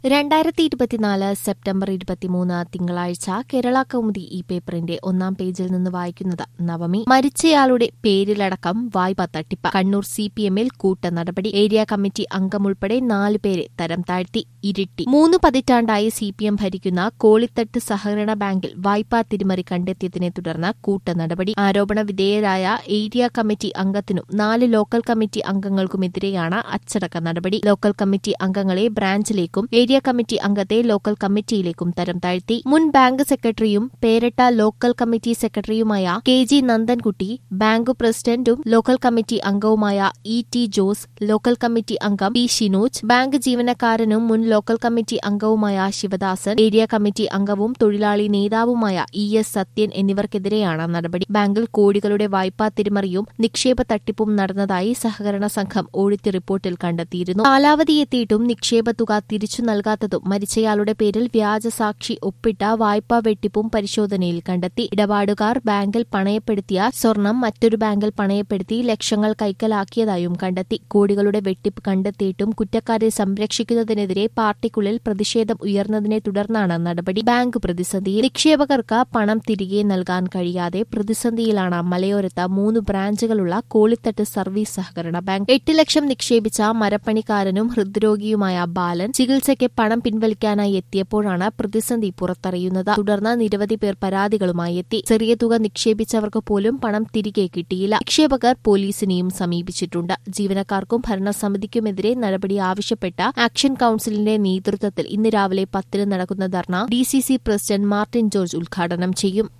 രണ്ടായിരത്തി ഇരുപത്തിനാല് സെപ്റ്റംബർ ഇരുപത്തിമൂന്ന് തിങ്കളാഴ്ച കേരള കൗമുദി ഈ പേപ്പറിന്റെ ഒന്നാം പേജിൽ നിന്ന് വായിക്കുന്നത് നവമി മരിച്ചയാളുടെ പേരിലടക്കം വായ്പ തട്ടിപ്പ് കണ്ണൂർ സി പി എമ്മിൽ കൂട്ട നടപടി ഏരിയ കമ്മിറ്റി അംഗമുൾപ്പെടെ നാല് പേരെ തരം താഴ്ത്തി ഇരുട്ടി മൂന്ന് പതിറ്റാണ്ടായി സി പി എം ഭരിക്കുന്ന കോളിത്തട്ട് സഹകരണ ബാങ്കിൽ വായ്പാ തിരിമറി കണ്ടെത്തിയതിനെ തുടർന്ന് കൂട്ട നടപടി ആരോപണ വിധേയരായ ഏരിയ കമ്മിറ്റി അംഗത്തിനും നാല് ലോക്കൽ കമ്മിറ്റി അംഗങ്ങൾക്കുമെതിരെയാണ് അച്ചടക്ക നടപടി ലോക്കൽ കമ്മിറ്റി അംഗങ്ങളെ ബ്രാഞ്ചിലേക്കും ഏരിയ കമ്മിറ്റി അംഗത്തെ ലോക്കൽ കമ്മിറ്റിയിലേക്കും തരം താഴ്ത്തി മുൻ ബാങ്ക് സെക്രട്ടറിയും പേരട്ട ലോക്കൽ കമ്മിറ്റി സെക്രട്ടറിയുമായ കെ ജി നന്ദൻകുട്ടി ബാങ്ക് പ്രസിഡന്റും ലോക്കൽ കമ്മിറ്റി അംഗവുമായ E T Jose local committee അംഗം പി ഷിനോജ് ബാങ്ക് ജീവനക്കാരനും മുൻ ലോക്കൽ കമ്മിറ്റി അംഗവുമായ ശിവദാസൻ ഏരിയ കമ്മിറ്റി അംഗവും തൊഴിലാളി നേതാവുമായ ഇ എസ് സത്യൻ എന്നിവർക്കെതിരെയാണ് നടപടി ബാങ്കിൽ കോടികളുടെ വായ്പാ തിരിമറിയും നിക്ഷേപ തട്ടിപ്പും നടന്നതായി സഹകരണ സംഘം ഓഡിറ്റ് റിപ്പോർട്ടിൽ കണ്ടെത്തിയിരുന്നു കാലാവധി എത്തിയിട്ടും നിക്ഷേപ തുക തിരിച്ചു നൽകാത്തതും മരിച്ചയാളുടെ പേരിൽ വ്യാജ സാക്ഷി ഒപ്പിട്ട വായ്പാ വെട്ടിപ്പും പരിശോധനയിൽ കണ്ടെത്തി ഇടപാടുകാർ ബാങ്കിൽ പണയപ്പെടുത്തിയ സ്വർണം മറ്റൊരു ബാങ്കിൽ പണയപ്പെടുത്തി ലക്ഷങ്ങൾ കൈക്കലാക്കിയതായും കണ്ടെത്തി കോടികളുടെ വെട്ടിപ്പ് കണ്ടെത്തിയിട്ടും കുറ്റക്കാരെ സംരക്ഷിക്കുന്നതിനെതിരെ പാർട്ടിക്കുള്ളിൽ പ്രതിഷേധം ഉയർന്നതിനെ തുടർന്നാണ് നടപടി ബാങ്ക് പ്രതിസന്ധിയിൽ നിക്ഷേപകർക്ക് പണം തിരികെ നൽകാൻ കഴിയാതെ പ്രതിസന്ധിയിലാണ് മലയോരത്ത് മൂന്ന് ബ്രാഞ്ചുകളുള്ള കോളിത്തട്ട് സർവീസ് സഹകരണ ബാങ്ക് എട്ട് ലക്ഷം നിക്ഷേപിച്ച മരപ്പണിക്കാരനും ഹൃദ്രോഗിയുമായ ബാലൻ ചികിത്സയ്ക്ക് പണം പിൻവലിക്കാനായി എത്തിയപ്പോഴാണ് പ്രതിസന്ധി പുറത്തറിയുന്നത് തുടർന്ന് നിരവധി പേർ പരാതികളുമായി എത്തി ചെറിയ തുക നിക്ഷേപിച്ചവർക്ക് പോലും പണം തിരികെ കിട്ടിയില്ല നിക്ഷേപകർ പോലീസിനെയും സമീപിച്ചിട്ടുണ്ട് ജീവനക്കാർക്കും ഭരണസമിതിക്കുമെതിരെ നടപടി ആവശ്യപ്പെട്ട ആക്ഷൻ കൌൺസിലിന്റെ നേതൃത്വത്തിൽ ഇന്ന് രാവിലെ പത്തിന് നടക്കുന്ന ധർണ ഡി പ്രസിഡന്റ് മാർട്ടിൻ ജോർജ് ഉദ്ഘാടനം ചെയ്യും